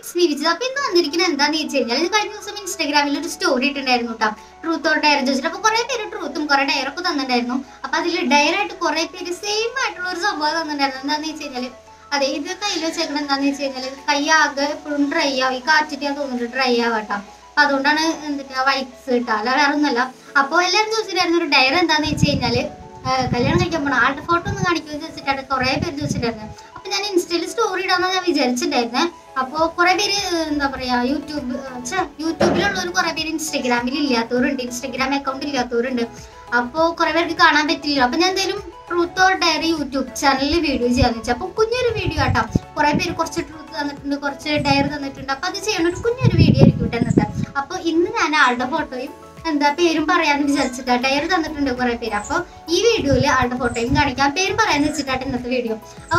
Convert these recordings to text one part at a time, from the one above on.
സ്നേഹിച്ചത് അപ്പൊ ഇന്ന് വന്നിരിക്കുന്നത് എന്താന്ന് വെച്ച് കഴിഞ്ഞാൽ ഇത് കഴിഞ്ഞ ദിവസം ഇൻസ്റ്റാഗ്രാമിൽ ഒരു സ്റ്റോറി ഇട്ടിട്ടുണ്ടായിരുന്നു കേട്ടോ ട്രൂത്ത് ഓർ ഡയർ ചോദിച്ചിട്ട് അപ്പൊ കുറെ പേര് ട്രൂത്തും കുറെ ഡയറൊക്കെ തന്നിട്ടുണ്ടായിരുന്നു അപ്പൊ അതിൽ ഡയറായിട്ട് കുറെ പേര് സെയിം ആയിട്ടുള്ള ഒരു സംഭവം തന്നിട്ടുണ്ടായിരുന്നു എന്താന്ന് വെച്ച് കഴിഞ്ഞാല് അതെ ഇത് കയ്യിൽ വെച്ചേക്കണത് എന്താന്ന് വെച്ച് കഴിഞ്ഞാല് കൈ ആകെ എപ്പോഴും ഡ്രൈ ആവും ഈ കാറ്റിട്ട് ഞാൻ തോന്നുന്നുണ്ട് ഡ്രൈ ആവാട്ടോ അപ്പൊ അതുകൊണ്ടാണ് എന്താ വൈറ്റ്സ് കിട്ടുക അല്ല വേറെ ഒന്നല്ല അപ്പൊ എല്ലാവരും ചോദിച്ചിട്ടായിരുന്നു ഒരു ഡയർ എന്താന്ന് വെച്ച് കഴിഞ്ഞാല് ആ, കല്യാണം കഴിക്കാൻ പോണ ആളുടെ ഫോട്ടോ ഒന്ന് കാണിക്കുമെന്ന് ചോദിച്ചിട്ടാണ് കുറെ പേര് ചോദിച്ചിട്ടുണ്ടായിരുന്നു അപ്പൊ ഞാൻ ഇൻസ്റ്റയിൽ സ്റ്റോറി ഇടാന്ന് ഞാൻ വിചാരിച്ചിട്ടുണ്ടായിരുന്നേ അപ്പോ കുറെ പേര് എന്താ പറയാ യൂട്യൂബ് ഛെ, യൂട്യൂബിലുള്ളവർ കുറെ പേര് ഇൻസ്റ്റഗ്രാമിൽ ഇല്ലാത്തവരുണ്ട് ഇൻസ്റ്റഗ്രാം അക്കൗണ്ട് ഇല്ലാത്തവരുണ്ട് അപ്പോ കുറെ പേർക്ക് കാണാൻ പറ്റില്ല അപ്പൊ ഞാൻ എന്തായാലും ട്രൂത്ത് ഓർ ഡയറി യൂട്യൂബ് ചാനലിൽ വീഡിയോ ചെയ്യാന്ന് വെച്ചാൽ അപ്പൊ കുഞ്ഞൊരു വീഡിയോ ആട്ടോ കുറെ പേര് കുറച്ച് ട്രൂത്ത് തന്നിട്ടുണ്ട് കുറച്ച് ഡയറി തന്നിട്ടുണ്ട് അപ്പൊ അത് ചെയ്യണ ഒരു കുഞ്ഞൊരു വീഡിയോ ആയിരിക്കും കേട്ടോ ഇന്നത്തെ അപ്പൊ ഇന്ന് ഞാൻ ആളുടെ ഫോട്ടോയും എന്താ പേരും പറയാന്ന് വിചാരിച്ചിട്ടാ ഡയറി തന്നിട്ടുണ്ട് കുറെ പേര് അപ്പൊ ഈ വീഡിയോയില് ആളുടെ ഫോട്ടോയും കാണിക്കാം പേരും പറയാന്ന് വെച്ചിട്ടാണ് ഇന്നത്തെ വീഡിയോ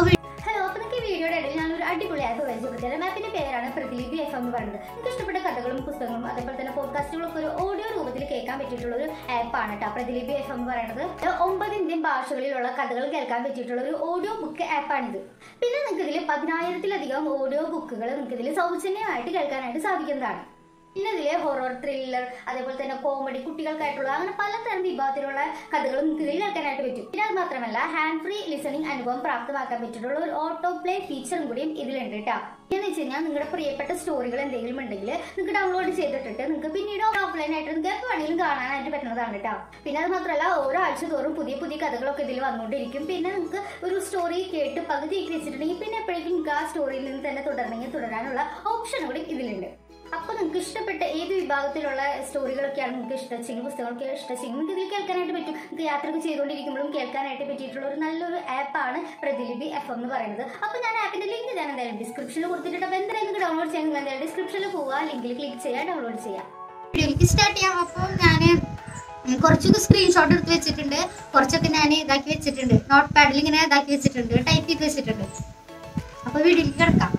ഹലോ അപ്പൊ നിങ്ങൾക്ക് ഈ വീഡിയോയുടെ ഇടയിൽ ഞാനൊരു അടിപൊളിയായിട്ട് പരിചയപ്പെടുത്തിയത് മാപ്പിന്റെ പേരാണ് പ്രതിലിപി എഫ് എന്ന് പറയുന്നത് നിങ്ങൾക്ക് ഇഷ്ടപ്പെട്ട കഥകളും പുസ്തകങ്ങളും അതേപോലെ തന്നെ പോഡ്കാസ്റ്റുകളൊക്കെ ഒരു ഓഡിയോ രൂപത്തിൽ കേൾക്കാൻ പറ്റിയിട്ടുള്ള ഒരു ആപ്പാണ് കേട്ടോ പ്രതിലിപി എഫ് എന്ന് പറയുന്നത് ഇത് ഒമ്പത് ഇന്ത്യൻ ഭാഷകളിലുള്ള കഥകൾ കേൾക്കാൻ പറ്റിയിട്ടുള്ള ഒരു ഓഡിയോ ബുക്ക് ആപ്പാണിത് പിന്നെ നിങ്ങൾക്ക് ഇതിൽ പതിനായിരത്തിലധികം ഓഡിയോ ബുക്കുകൾ നിങ്ങൾക്ക് ഇതിൽ സൗജന്യമായിട്ട് കേൾക്കാനായിട്ട് സാധിക്കുന്നതാണ് പിന്നെ ഇതിലെ ഹൊറർ ത്രില്ലർ അതേപോലെ തന്നെ കോമഡി കുട്ടികൾക്കായിട്ടുള്ള അങ്ങനെ പലതരം വിഭാഗത്തിലുള്ള കഥകളും നിങ്ങൾക്ക് ഇതിൽ കേൾക്കാനായിട്ട് പറ്റും പിന്നെ അത് മാത്രമല്ല ഹാൻഡ് ഫ്രീ ലിസണിംഗ് അനുഭവം പ്രാപ്തമാക്കാൻ പറ്റിയിട്ടുള്ള ഒരു ഓട്ടോ പ്ലേ ഫീച്ചറും കൂടിയും ഇതിലുണ്ട് കേട്ടോ എന്ന് വെച്ച് കഴിഞ്ഞാൽ നിങ്ങളുടെ പ്രിയപ്പെട്ട സ്റ്റോറികൾ എന്തെങ്കിലും ഉണ്ടെങ്കിൽ നിങ്ങൾക്ക് ഡൗൺലോഡ് ചെയ്തിട്ടിട്ട് നിങ്ങൾക്ക് പിന്നീട് ഓഫ്ലൈൻ ആയിട്ട് നിങ്ങൾക്ക് എപ്പോൾ വേണമെങ്കിലും കാണാനായിട്ട് പറ്റുന്നതാണ് കേട്ടോ പിന്നെ അത് മാത്രമല്ല ഓരോ ആഴ്ച തോറും പുതിയ പുതിയ കഥകളൊക്കെ ഇതിൽ വന്നുകൊണ്ടിരിക്കും പിന്നെ നിങ്ങൾക്ക് ഒരു സ്റ്റോറി കേട്ട് പകുതിയൊക്കെ വെച്ചിട്ടുണ്ടെങ്കിൽ പിന്നെ എപ്പോഴേക്കും നിങ്ങൾക്ക് ആ സ്റ്റോറിയിൽ നിന്ന് തന്നെ തുടരണമെങ്കിൽ തുടരാനുള്ള ഓപ്ഷൻ കൂടി ഇതിലുണ്ട് അപ്പൊ നിങ്ങൾക്ക് ഇഷ്ടപ്പെട്ട ഏത് വിഭാഗത്തിലുള്ള സ്റ്റോറികളൊക്കെയാണ് നിങ്ങൾക്ക് ഇഷ്ടമെങ്കിൽ പുസ്തകങ്ങളൊക്കെ ഇഷ്ടമെങ്കിൽ നിങ്ങൾക്ക് ഇതിൽ കേൾക്കാനായിട്ട് പറ്റും നിങ്ങൾക്ക് യാത്രയൊക്കെ ചെയ്തുകൊണ്ടിരിക്കുമ്പോഴും കേൾക്കാനായിട്ട് പറ്റിയിട്ടുള്ള ഒരു നല്ലൊരു ആപ്പാണ് പ്രതിലിപി എഫ് എന്ന് പറയുന്നത് അപ്പൊ ഞാൻ ആപ്പിന്റെ ലിങ്ക് ഞാൻ എന്തായാലും ഡിസ്ക്രിപ്ഷനിൽ കൊടുത്തിട്ടുണ്ട് അപ്പൊ എന്തായാലും നിങ്ങൾക്ക് ഡൗൺലോഡ് ചെയ്യാൻ നിങ്ങൾ എന്തായാലും ഡിസ്ക്രിപ്ഷനിൽ പോവുക ലിങ്കിൽ ക്ലിക്ക് ചെയ്യാൻ ഡൗൺലോഡ് ചെയ്യാം വീഡിയോയിലേക്ക് സ്റ്റാർട്ട് ചെയ്യാം അപ്പോൾ ഞാൻ കുറച്ചൊക്കെ സ്ക്രീൻഷോട്ട് എടുത്ത് വെച്ചിട്ടുണ്ട് കുറച്ചൊക്കെ ഞാൻ ഇതാക്കി വെച്ചിട്ടുണ്ട് നോട്ട് പാഡിൽ ഇങ്ങനെ ഇതാക്കി വെച്ചിട്ടുണ്ട് ടൈപ്പ് ചെയ്ത് വെച്ചിട്ടുണ്ട് അപ്പൊ വീഡിയോയിലേക്ക് കിടക്കാം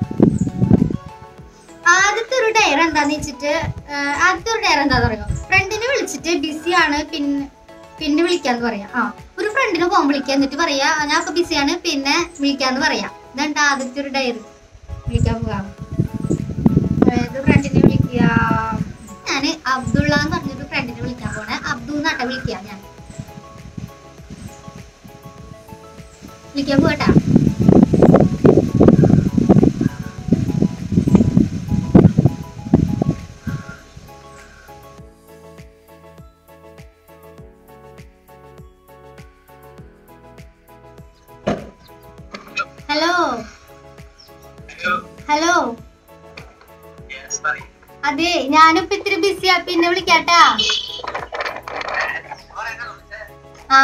ആദ്യത്തെ ഒരു ഡയർ എന്താന്ന് വെച്ചിട്ട് ആ, ആദ്യത്തെ ഒരു ഡയർ എന്താന്ന് പറയുക ഫ്രണ്ടിനെ വിളിച്ചിട്ട് ബിസിയാണ് പിന്നെ പിന്നെ വിളിക്കാന്ന് പറയാം ആ ഒരു ഫ്രണ്ടിനെ ഫോൺ വിളിക്കുക എന്നിട്ട് പറയാ ഞാൻ ഇപ്പൊ ബിസിയാണ് പിന്നെ വിളിക്കാന്ന് പറയാം ഇതാണ് ആദ്യത്തെ ഒരു ഡയറി വിളിക്കാൻ പോകാം അതായത് ഫ്രണ്ടിനെ വിളിക്കുക ഞാന് അബ്ദുള്ള എന്ന് പറഞ്ഞൊരു ഫ്രണ്ടിനെ വിളിക്കാൻ പോണേ അബ്ദു എന്നാട്ടെ വിളിക്കുക ഞാൻ വിളിക്കാൻ പോകട്ടാ ഹലോ ഹലോ യെസ് പറയ്. അതെ ഞാനിപ്പോ ഇത്തിരി ബിസിയാ പിന്നെ വിളിക്കാട്ടാ ഓരെന്നാ വിളിച്ചേ? ആ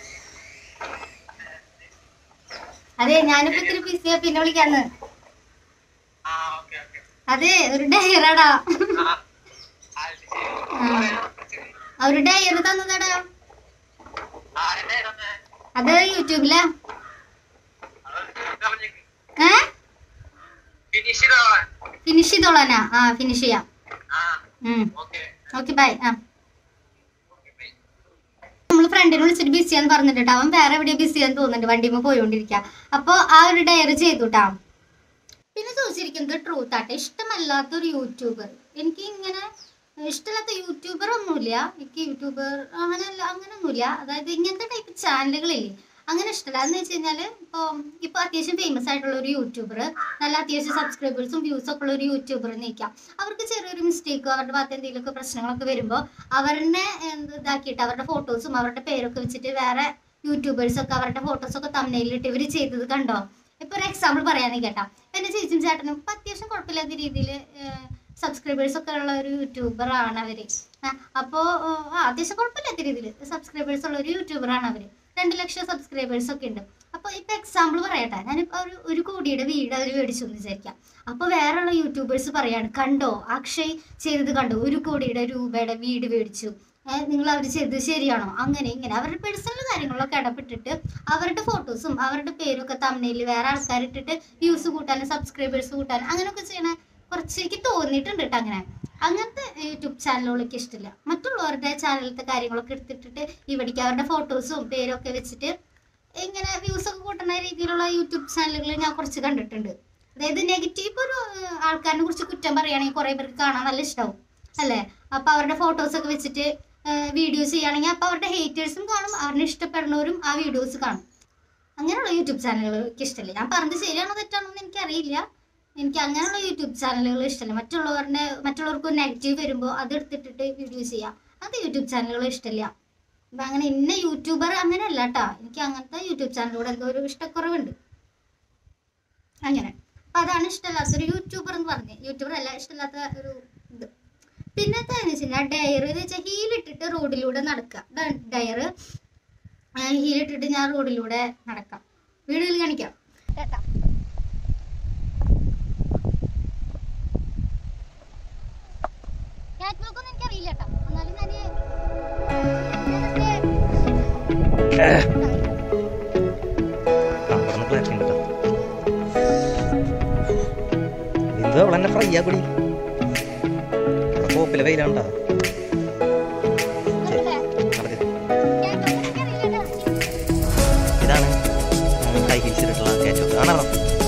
അതെ ഞാനിപ്പോ ഇത്തിരി ബിസിയാ പിന്നെ വിളിക്കാന്ന് ആ, ഓക്കേ, ഓക്കേ. അതെ ഒരു ഡയറാടാ ആ, അത് ശരി. ഓരെന്നാ വിളിച്ചേ? ഒരു ഡയർ തന്നതാടാ ആരുടെ ഇതൊന്ന്? അത് യൂട്യൂബിലാ അത് എന്താ പറഞ്ഞേക്ക്? ഏ ഫിനിഷ് ചെയ്തോളാം. ഫിനിഷ് ചെയ്തോളാനാ ആ ഫിനിഷ് ചെയ്യാം ആ, ഉം ഓക്കേ. ഓക്കെ ബൈ ആ ഓക്കേ, ബൈ. നമ്മൾ ഫ്രണ്ടിനെ വിളിച്ചിട്ട് ബിസിയാന്ന് പറഞ്ഞിട്ട് അവൻ വേറെ എവിടെയോ ബിസിയാന്ന് തോന്നുന്നുണ്ട് വണ്ടിമ്മ പോയോണ്ടിരിക്കുക അപ്പൊ ആ ഒരു ഡയറി ചെയ്തുട്ടാ പിന്നെ ചോദിച്ചിരിക്കുന്നത് ട്രൂത്ത് ആട്ടെ ഇഷ്ടമല്ലാത്ത ഒരു യൂട്യൂബർ എനിക്ക് ഇങ്ങനെ ഇഷ്ടമില്ലാത്ത യൂട്യൂബർ ഒന്നുമില്ല എനിക്ക് യൂട്യൂബർ അങ്ങനെയല്ല അങ്ങനെയൊന്നുമില്ല അതായത് ഇങ്ങനത്തെ ടൈപ്പ് ചാനലുകളില്ലേ അങ്ങനെ ഇഷ്ടമല്ല എന്ന് വെച്ച് കഴിഞ്ഞാൽ ഇപ്പോൾ ഇപ്പോൾ അത്യാവശ്യം ഫേമസ് ആയിട്ടുള്ള ഒരു യൂട്യൂബർ നല്ല അത്യാവശ്യം സബ്സ്ക്രൈബേഴ്സും വ്യൂസും ഒക്കെ ഉള്ള ഒരു യൂട്യൂബർ നിൽക്കാം അവർക്ക് ചെറിയൊരു മിസ്റ്റേക്കോ അവരുടെ ഭാഗത്ത് എന്തെങ്കിലുമൊക്കെ പ്രശ്നങ്ങളൊക്കെ വരുമ്പോൾ അവരുടെ എന്ത് ഇതാക്കിയിട്ട് അവരുടെ ഫോട്ടോസും അവരുടെ പേരൊക്കെ വെച്ചിട്ട് വേറെ യൂട്യൂബേഴ്സ് ഒക്കെ അവരുടെ ഫോട്ടോസ് ഒക്കെ തമ്മിലിട്ട് ഇവർ ചെയ്തത് കണ്ടോ ഇപ്പൊ ഒരു എക്സാമ്പിൾ പറയാന്ന് കേട്ടാ എന്റെ ചേച്ചിയും ചേട്ടനും ഇപ്പൊ അത്യാവശ്യം കുഴപ്പമില്ലാത്ത രീതിയിൽ സബ്സ്ക്രൈബേഴ്സ് ഒക്കെ ഉള്ള ഒരു യൂട്യൂബർ ആണ് അവര് ആ, അപ്പോ ആ, അത്യാവശ്യം കുഴപ്പമില്ലാത്ത രീതിയിൽ സബ്സ്ക്രൈബേഴ്സ് ഉള്ള ഒരു യൂട്യൂബർ ആണ് അവര് രണ്ട് ലക്ഷം സബ്സ്ക്രൈബേഴ്സ് ഒക്കെ ഉണ്ട് അപ്പൊ ഇപ്പൊ എക്സാമ്പിൾ പറയട്ടെ ഞാനിപ്പോ ഒരു ഒരു കോടിയുടെ വീട് അവർ മേടിച്ചു എന്ന് വിചാരിക്കാം അപ്പൊ വേറെയുള്ള യൂട്യൂബേഴ്സ് പറയാണ് കണ്ടോ അക്ഷയ് ചെയ്തത് കണ്ടോ ഒരു കോടിയുടെ രൂപയുടെ വീട് മേടിച്ചു ഏഹ് നിങ്ങൾ അവർ ചെയ്തത് ശരിയാണോ അങ്ങനെ ഇങ്ങനെ അവരുടെ പേഴ്സണൽ കാര്യങ്ങളിലൊക്കെ ഇടപെട്ടിട്ട് അവരുടെ ഫോട്ടോസും അവരുടെ പേരും ഒക്കെ തമ്മിൽ വേറെ ആൾക്കാരിട്ടിട്ട് വ്യൂസ് കൂട്ടാനും സബ്സ്ക്രൈബേഴ്സ് കൂട്ടാനും അങ്ങനെയൊക്കെ ചെയ്യണ കുറച്ച് എനിക്ക് തോന്നിയിട്ടുണ്ട് കേട്ടോ അങ്ങനെ അങ്ങനത്തെ യൂട്യൂബ് ചാനലുകളൊക്കെ ഇഷ്ടമില്ല മറ്റുള്ളവരുടെ ചാനലിലത്തെ കാര്യങ്ങളൊക്കെ എടുത്തിട്ടിട്ട് ഇവിടേക്ക് അവരുടെ ഫോട്ടോസും പേരും ഒക്കെ വെച്ചിട്ട് ഇങ്ങനെ വ്യൂസ് ഒക്കെ കൂട്ടുന്ന രീതിയിലുള്ള യൂട്യൂബ് ചാനലുകൾ ഞാൻ കുറച്ച് കണ്ടിട്ടുണ്ട് അതായത് നെഗറ്റീവ് ഒരു ഏഹ്, ആൾക്കാരിനെ കുറിച്ച് കുറ്റം പറയുകയാണെങ്കിൽ കുറെ പേർക്ക് കാണാൻ നല്ല ഇഷ്ടമാവും അല്ലേ അപ്പൊ അവരുടെ ഫോട്ടോസ് ഒക്കെ വെച്ചിട്ട് വീഡിയോസ് ചെയ്യുകയാണെങ്കിൽ അപ്പൊ അവരുടെ ഹേറ്റേഴ്സും കാണും അവരുടെ ഇഷ്ടപ്പെടുന്നവരും ആ വീഡിയോസ് കാണും അങ്ങനെയുള്ള യൂട്യൂബ് ചാനലുകൾ എനിക്ക് ഇഷ്ടമില്ല ഞാൻ പറഞ്ഞത് ശരിയാണോ തെറ്റാണോ എന്ന് എനിക്കറിയില്ല എനിക്ക് അങ്ങനെയുള്ള യൂട്യൂബ് ചാനലുകൾ ഇഷ്ടമല്ല മറ്റുള്ളവരുടെ മറ്റുള്ളവർക്ക് നെഗറ്റീവ് വരുമ്പോൾ അത് എടുത്തിട്ടിട്ട് വീഡിയോസ് ചെയ്യാം അങ്ങനത്തെ യൂട്യൂബ് ചാനലുകൾ ഇഷ്ടമില്ല അപ്പൊ അങ്ങനെ ഇന്ന യൂട്യൂബർ അങ്ങനെയല്ല കേട്ടാ എനിക്ക് അങ്ങനത്തെ യൂട്യൂബ് ചാനലിലൂടെ എന്തോ ഒരു ഇഷ്ടക്കുറവുണ്ട് അങ്ങനെ അപ്പൊ അതാണ് ഇഷ്ടമല്ലാത്തൊരു യൂട്യൂബർ എന്ന് പറഞ്ഞത് യൂട്യൂബർ അല്ല ഇഷ്ടമില്ലാത്ത ഒരു ഇത് പിന്നത്തെ എന്ന് വെച്ച് കഴിഞ്ഞാൽ ഡയർ എന്ന് വെച്ചാൽ ഹീലിട്ടിട്ട് റോഡിലൂടെ നടക്കുക ഡയർ ഹീലിട്ടിട്ട് ഞാൻ റോഡിലൂടെ നടക്കാം വീഡിയോയിൽ കാണിക്കാം കേട്ടാ കാറ്റ് വാക്ക് ഒന്നും എനിക്കറിയില്ല കേട്ടോ എന്നാലും ഞാൻ കാണുന്ന ക്ലാരിറ്റി ഉണ്ട് കേട്ടോ ബിന്ദു അവൾ എന്നെ ഫ്രൈ ആക്കൂടി ഇവിടെ കോപ്പിലെ വെയിലാണ്ടാ ഇതാണ് ഹൈ ഹീൽസ് ഇട്ടിട്ടുള്ള കാറ്റ് കാണാറോ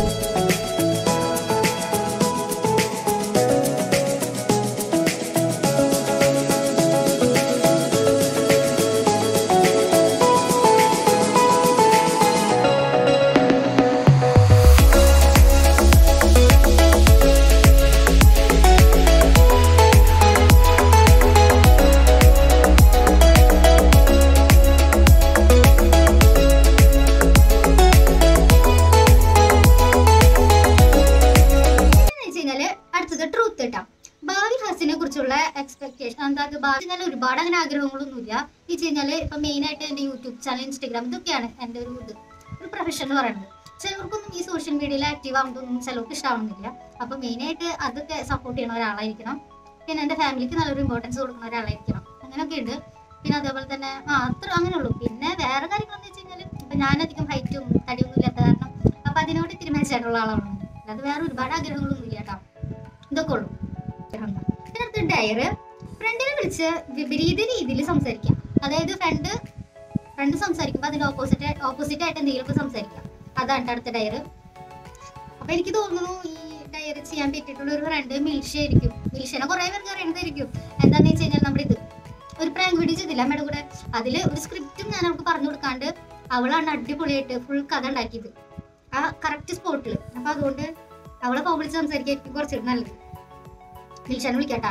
വെച്ചുകഴിഞ്ഞാല് അടുത്തത് ട്രൂത്ത് കേട്ടോ ഭാവി ഹസിനെ കുറിച്ചുള്ള എക്സ്പെക്ടേഷൻ എന്താ ഭാവി കഴിഞ്ഞാൽ ഒരുപാട് അങ്ങനെ ആഗ്രഹങ്ങളൊന്നുമില്ല ഈ വെച്ച് കഴിഞ്ഞാല് ഇപ്പൊ മെയിൻ ആയിട്ട് എന്റെ യൂട്യൂബ് ചാനൽ ഇൻസ്റ്റാഗ്രാം ഇതൊക്കെയാണ് എന്റെ ഒരു ഇത് ഒരു പ്രൊഫഷൻ എന്ന് പറയുന്നത് ചിലവർക്കൊന്നും ഈ സോഷ്യൽ മീഡിയയിൽ ആക്റ്റീവ് ആവുന്നതൊന്നും ചിലർക്ക് ഇഷ്ടമാവുന്നില്ല അപ്പൊ മെയിൻ ആയിട്ട് അതൊക്കെ സപ്പോർട്ട് ചെയ്യുന്ന ഒരാളായിരിക്കണം പിന്നെ എന്റെ ഫാമിലിക്ക് നല്ലൊരു ഇമ്പോർട്ടൻസ് കൊടുക്കുന്ന ഒരാളായിരിക്കണം അങ്ങനെയൊക്കെ ഉണ്ട് പിന്നെ അതേപോലെ തന്നെ ആ അത്ര അങ്ങനെ ഉള്ളൂ പിന്നെ വേറെ കാര്യങ്ങളെന്ന് വെച്ച് കഴിഞ്ഞാൽ ഇപ്പൊ ഞാനധികം ഹൈറ്റും തടിയൊന്നും ഇല്ലാത്ത കാരണം അപ്പൊ അതിനോട് ഇത്തിരി മെച്ചായിട്ടുള്ള ആളാണ് അല്ലാതെ വേറെ ഒരുപാട് ആഗ്രഹങ്ങളൊന്നും ഇല്ല കേട്ടോ ഇതൊക്കെ ഉള്ളൂ പിന്നെ അടുത്ത ഡയറ് ഫ്രണ്ടിനെ വിളിച്ച് വിപരീത രീതിയിൽ സംസാരിക്കാം അതായത് ഫ്രണ്ട് ഫ്രണ്ട് സംസാരിക്കുമ്പോൾ അതിന്റെ ഓപ്പോസിറ്റ് ഓപ്പോസിറ്റ് ആയിട്ട് എന്തെങ്കിലുമൊക്കെ സംസാരിക്കാം അതാണ് ട്ടോ അടുത്ത ഡയറ് അപ്പൊ എനിക്ക് തോന്നുന്നു ഈ ഡയറി ചെയ്യാൻ പറ്റിയിട്ടുള്ള ഒരു ഫ്രണ്ട് മിൽഷ ആയിരിക്കും മിൽഷനെ കുറെ പേർക്ക് അറിയണതായിരിക്കും എന്താന്ന് വെച്ച് കഴിഞ്ഞാൽ നമ്മുടെ ഇത് ഒരു പ്രാങ്ക് വീഡിയോ ചെയ്തില്ല അമ്മയുടെ കൂടെ അതില് ഒരു സ്ക്രിപ്റ്റും ഞാൻ അവൾക്ക് പറഞ്ഞു കൊടുക്കാണ്ട് അവളാണ് അടിപൊളിയായിട്ട് ഫുൾ കഥ ഉണ്ടാക്കിയത് ആ കറക്റ്റ് സ്പോട്ടിൽ അപ്പൊ അതുകൊണ്ട് അവളെ ഫോൺ വിളിച്ച് സംസാരിക്കായിരിക്കും കുറച്ചുകൂടി നല്ലത് മിൽഷനെ വിളിക്കാട്ടാ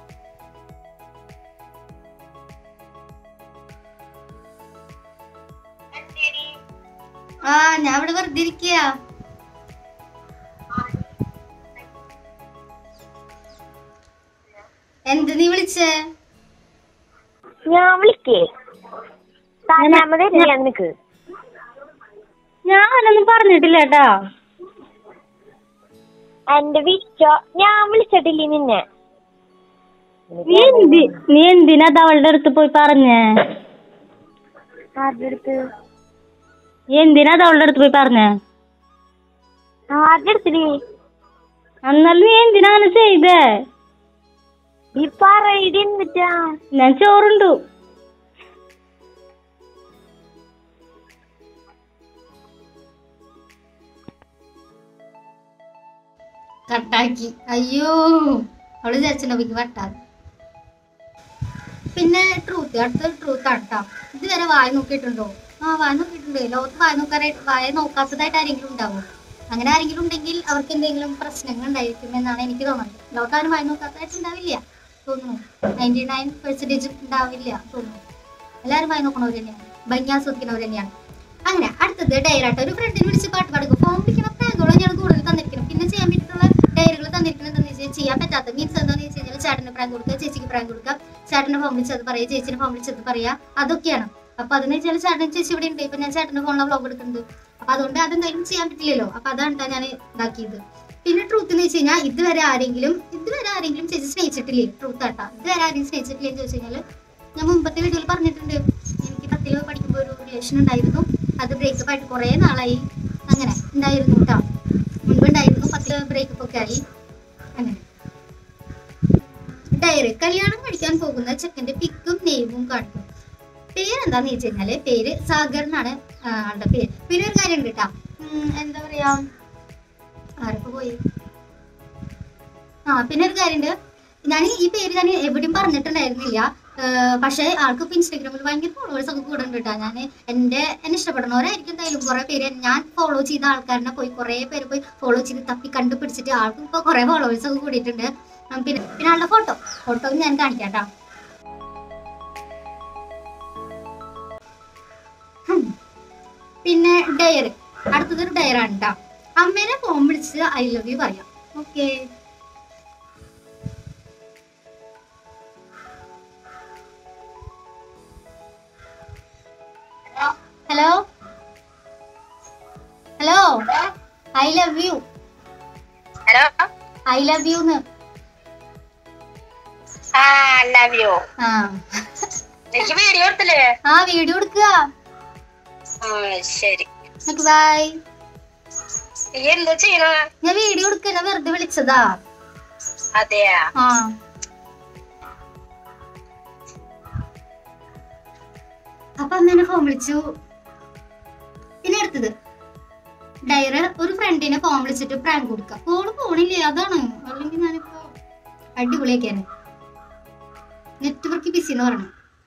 എന്തേടി ആ ഞാൻ ഇവിടെ വെറുതെ ഇരിക്കുക എന്ത് നീ വിളിച്ചേ ഞാൻ വിളിക്കേ താമര നിനക്ക് ഞാനൊന്നും പറഞ്ഞിട്ടില്ല കേട്ടാ എന്റെ വിളിച്ചോ ഞാൻ വിളിച്ചിട്ടില്ലേ നിന്നെ നീ എന്തി നീ എന്തിനാ അത് അവളുടെ അടുത്ത് പോയി പറഞ്ഞേ ആരുടെ അടുത്ത് നീ എന്തിനാ അത് അവളുടെ അടുത്ത് പോയി പറഞ്ഞേ ആരുടെ അടുത്തില്ലേ എന്നാലും നീ എന്തിനാ അങ്ങനെ ചെയ്തേ ഈ പറയടി എന്നിട്ടാ ഞാൻ ചോറുണ്ടു കട്ടാക്കി അയ്യോ അവള് വിചാരിച്ചിട്ടുണ്ടെങ്കിൽ വട്ടാതെ പിന്നെ ട്രൂത്ത് അടുത്ത ട്രൂത്ത് ആട്ടോ ഇതുവരെ വായ നോക്കിയിട്ടുണ്ടോ ആ വായ നോക്കിയിട്ടുണ്ട് ലോകത്ത് വായ നോക്കാനായിട്ട് വായ നോക്കാത്തതായിട്ട് ആരെങ്കിലും ഉണ്ടാവും അങ്ങനെ ആരെങ്കിലും ഉണ്ടെങ്കിൽ അവർക്ക് എന്തെങ്കിലും പ്രശ്നങ്ങൾ ഉണ്ടായിരിക്കും എന്നാണ് എനിക്ക് തോന്നുന്നത് ലോകത്ത് ആരും വായ നോക്കാത്തതായിട്ട് ഉണ്ടാവില്ല തോന്നുന്നു നയൻറ്റി നയൻ പെർസെന്റേജ് ഉണ്ടാവില്ല തോന്നുന്നു എല്ലാവരും വായ നോക്കണവർ തന്നെയാണ് ഭംഗി ആസ്വദിക്കുന്നവർ തന്നെയാണ് അങ്ങനെ അടുത്തത് ഡയറായിട്ട് ഒരു ഫ്രണ്ടിനെ വിളിച്ച് പാട്ട് പാടുക ഫോൺ വിളിക്കണ പ്രാങ്കുകളും ഞാൻ കൂടുതൽ തന്നിരിക്കണം പിന്നെ ചെയ്യാൻ പറ്റിയിട്ടുള്ള ഡയറികൾ തന്നിരിക്കുന്നത് എന്താണെന്ന് വെച്ചാൽ ചെയ്യാൻ പറ്റാത്ത മീൻസ് എന്താണെന്ന് വെച്ച് കഴിഞ്ഞാൽ ചേട്ടന് പ്രാങ്ക് കൊടുക്കുക ചേച്ചിക്ക് പ്രാങ്ക് കൊടുക്കുക ചേട്ടന്റെ ഫോൺ വിളിച്ചത് പറയാ ചേച്ചിന്റെ ഫോൺ വിളിച്ചത് പറയാ അതൊക്കെയാണ് അപ്പൊ അതെന്ന് വെച്ചാൽ ചേട്ടൻ ചേച്ചി ഇവിടെ ഉണ്ട് ഇപ്പൊ ഞാൻ ചേട്ടന്റെ ഫോണിലെ വ്ളോഗ് എടുക്കുന്നുണ്ട് അപ്പൊ അതുകൊണ്ട് അതെന്തായാലും ചെയ്യാൻ പറ്റില്ലല്ലോ അപ്പൊ അതാണ് ട്ടോ ഞാൻ ഇതാക്കിയത് പിന്നെ ട്രൂത്ത് എന്ന് വെച്ച് കഴിഞ്ഞാൽ ഇതുവരെ ആരെങ്കിലും ഇതുവരെ ആരെങ്കിലും ചേച്ചി സ്നേഹിച്ചിട്ടില്ലേ ട്രൂത്ത് ആട്ടാ ഇതുവരെ ആരെങ്കിലും സ്നേഹിച്ചിട്ടില്ലേ എന്ന് ചോദിച്ചു കഴിഞ്ഞാൽ ഞാൻ മുമ്പത്തെ വീഡിയോയിൽ പറഞ്ഞിട്ടുണ്ട് എനിക്ക് പത്തില് പഠിക്കുമ്പോൾ ഒരു റിലേഷൻ ഉണ്ടായിരുന്നു അത് ബ്രേക്കപ്പ് ആയിട്ട് കുറേ നാളായി അങ്ങനെ ഉണ്ടായിരുന്നു കേട്ടോ മുൻപ് ഉണ്ടായിരുന്നു പത്ത് ബ്രേക്കപ്പ് ഒക്കെ ആയി അങ്ങനെ ഡയറി കല്യാണം കഴിക്കാൻ പോകുന്ന ചെക്കന്റെ പിക്കും നെയ്മും കാണിക്കും പേരെന്താന്ന് ചോദിച്ചു കഴിഞ്ഞാല് പേര് സാഗർ എന്നാണ് ആ, ആളുടെ പേര് പിന്നെ ഒരു കാര്യം ഉണ്ട് കേട്ടാ ഉം, എന്താ പറയാ ആരൊക്കെ പോയി ആ പിന്നെ ഒരു കാര്യമുണ്ട് ഞാൻ ഈ പേര് ഞാൻ എവിടെയും പറഞ്ഞിട്ടുണ്ടായിരുന്നില്ല ഏർ പക്ഷേ ആൾക്ക് ഇപ്പൊ ഇൻസ്റ്റാഗ്രാമിൽ ഭയങ്കര ഫോളോവേഴ്സ് ഒക്കെ കൂടുന്നുണ്ട് കേട്ടോ ഞാൻ എന്റെ എന്നെ ഇഷ്ടപ്പെടുന്നവരായിരിക്കും എന്തായാലും കുറെ പേര് ഞാൻ ഫോളോ ചെയ്ത ആൾക്കാരനെ പോയി കുറെ പേര് പോയി ഫോളോ ചെയ്ത് തപ്പി കണ്ടുപിടിച്ചിട്ട് ആൾക്ക് ഇപ്പൊ കുറെ ഫോളോവേഴ്സ് ഒക്കെ കൂടിയിട്ടുണ്ട് ഉം, പിന്നെ പിന്നെ ആളുടെ ഫോട്ടോ ഫോട്ടോ ഞാൻ കാണിക്കാം കേട്ടോ ഹും. പിന്നെ ഡയർ അടുത്തതൊരു ഡയറാണ് കേട്ടോ അമ്മേനെ ഫോൺ വിളിച്ച് ഐ ലവ് യു പറയാം okay hello hello I love you hello I love you ആ ലവ് യു ആ എനിക്ക് വീഡിയോ എടുത്തില്ലേ ആ വീഡിയോ എടുക്കുക ശരി ബൈ നീ എന്താ ചെയ്യണ ഞാൻ വീഡിയോ എടുക്കുക ഞാൻ വെറുതെ വിളിച്ചതാ അതെയാ ആ അപ്പൊ അമ്മേനെ ഫോൺ വിളിച്ചു പിന്നെ അടുത്തത് ഡയറ് ഒരു ഫ്രണ്ടിനെ ഫോൺ വിളിച്ചിട്ട് പ്രാങ്ക് കൊടുക്കുക ഫോണ് പോണില്ലേ അതാണ് അല്ലെങ്കിൽ ഞാനിപ്പോ അടിപൊളിയാക്കിയാണ് നെറ്റ്വർക്ക് ബിസി എന്ന് പറഞ്ഞു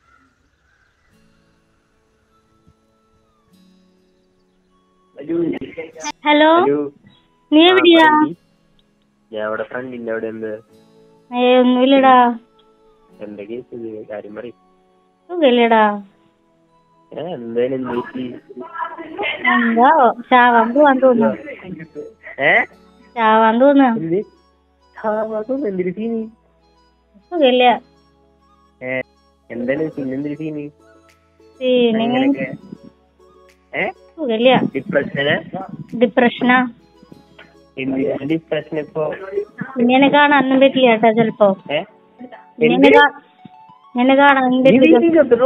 ഹലോ നീ എവിടെയാ ഞാൻ അവിടെ ഫ്രണ്ടിന്റെ അവിടെ എന്ത് ഏ ഒന്നുമില്ലടാ എന്താ കേസ് കാര്യം പറയും സുഖമില്ലടാ എന്തായാലും എന്ത് പറ്റി? എന്താ ചാവാൻ പോവാൻ തോന്നുന്നു ഏ ചാവാൻ തോന്നുന്നു എന്ത് അതൊന്നും എന്തൊരു സീന് സുഖമില്ല ഏ എന്തായാലും പിന്നെന്തൊരു സീന് പിന്നെ അങ്ങനെയൊക്കെ ഏ സുഖമില്ല ഡിപ്രഷന് ഡിപ്രഷനാ എന്തിനാ ഡിപ്രഷൻ ഇപ്പൊ ഇങ്ങനെ കാണാനൊന്നും പറ്റില്ല കേട്ടാ ചെലപ്പോ ഏ ഇങ്ങനെ കാ- ഇങ്ങനെ കാണാനൊന്നും പറ്റില്ല ഇത്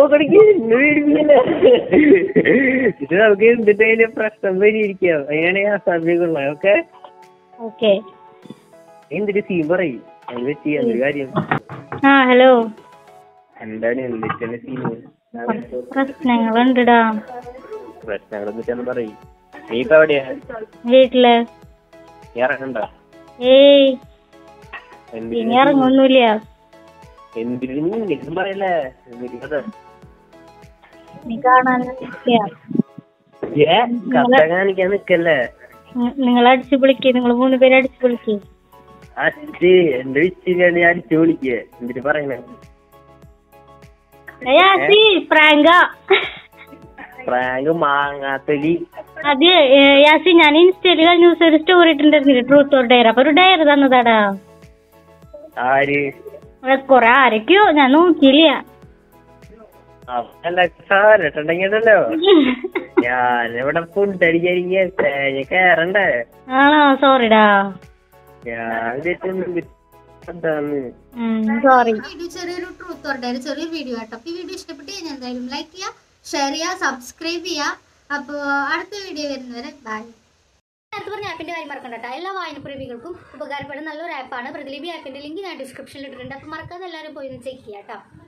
നമുക്ക് എന്തിട്ടേലും പ്രശ്നം പരിഹരിക്കാം അങ്ങനെയാണെങ്കിൽ ആ സമയമുള്ള ഓക്കെ ഓക്കെ എന്തൊരു സീൻ പറയും അത് വെച്ച് എന്തൊരു കാര്യം ആ ഹലോ എന്താണ് എന്തിട്ടാണ് സീന് പ്രശ്നങ്ങളുണ്ടെടാ പ്രശ്നങ്ങൾ എന്നിട്ടാണ് പറയും നീ ഇപ്പൊ എവിടെയാ വീട്ടില് നീ ഇറങ്ങണ്ട ഏയ് ഇനി എന്തിനു ഇറങ്ങൊന്നുമില്ല എന്തിനു നീ ഇങ്ങനെയൊന്നും പറയല്ലേ എന്തിനു കഥ നീ കാണാനൊന്നും പറ്റില്ല ഏ കഥ കാണിക്കാൻ നിക്കല്ലേ നിങ്ങൾ അടിച്ചു വിളിക്ക് നിങ്ങൾ മൂന്ന് പേര് അടിച്ചു വിളിക്ക് അച്ഛ് എന്റെ വിച്ചിരിയാണ് ഞാൻ അടിച്ചു വിളിക്കുക എന്തിനു പറയണേ യാസി പ്രാങ്ക പ്രാങ്ക് മാങ്ങാത്തൊലി അത് ഏ, യാസി ഞാൻ ഇൻസ്റ്റയില് കഴിഞ്ഞ ദിവസം ഒരു സ്റ്റോറി ഇട്ടിട്ടുണ്ടായിരുന്നില്ല ട്രൂത്ത് ഓർ ഡയർ അപ്പൊ ഒരു ഡയർ തന്നതാടാ ആര് അവിടെ കൊറേ ആരൊക്കെയോ ഞാൻ നോക്കിയില്ല അല്ല സാരട്ടുണ്ടെങ്കിലല്ലോ ഞാനിവിടെ ഫുഡ് അടിക്കാതിരിക്കുക തേങ്ങ കയറണ്ടേ ആണോ സോറിടാ ഞാൻ വിചാരിച്ചു എന്താന്ന് സോറി വീഡിയോ ചെറിയൊരു ട്രൂത്ത് ഉണ്ടായിരുന്നു ചെറിയൊരു വീഡിയോ കേട്ടോ അപ്പൊ ഈ വീഡിയോ ഇഷ്ടപ്പെട്ട് കഴിഞ്ഞാൽ എന്തായാലും ലൈക്ക് ചെയ്യുക ഷെയർ ചെയ്യുക സബ്സ്ക്രൈബ് ചെയ്യുക അപ്പോൾ അടുത്ത വീഡിയോ വരുന്നവരെ ബൈ നേരത്തെ പറഞ്ഞ ആപ്പിന്റെ കാര്യം മറക്കണ്ട കേട്ടോ എല്ലാ വായനപ്രേമികൾക്കും ഉപകാരപ്പെടുന്ന നല്ലൊരു ആപ്പാണ് പ്രതിലിപി ആപ്പിന്റെ ലിങ്ക് ഞാൻ ഡിസ്ക്രിപ്ഷനിൽ ഇട്ടിട്ടുണ്ട് അപ്പോൾ മറക്കാതെ എല്ലാവരും പോയി ഒന്ന് ചെക്ക് ചെയ്യാം കേട്ടോ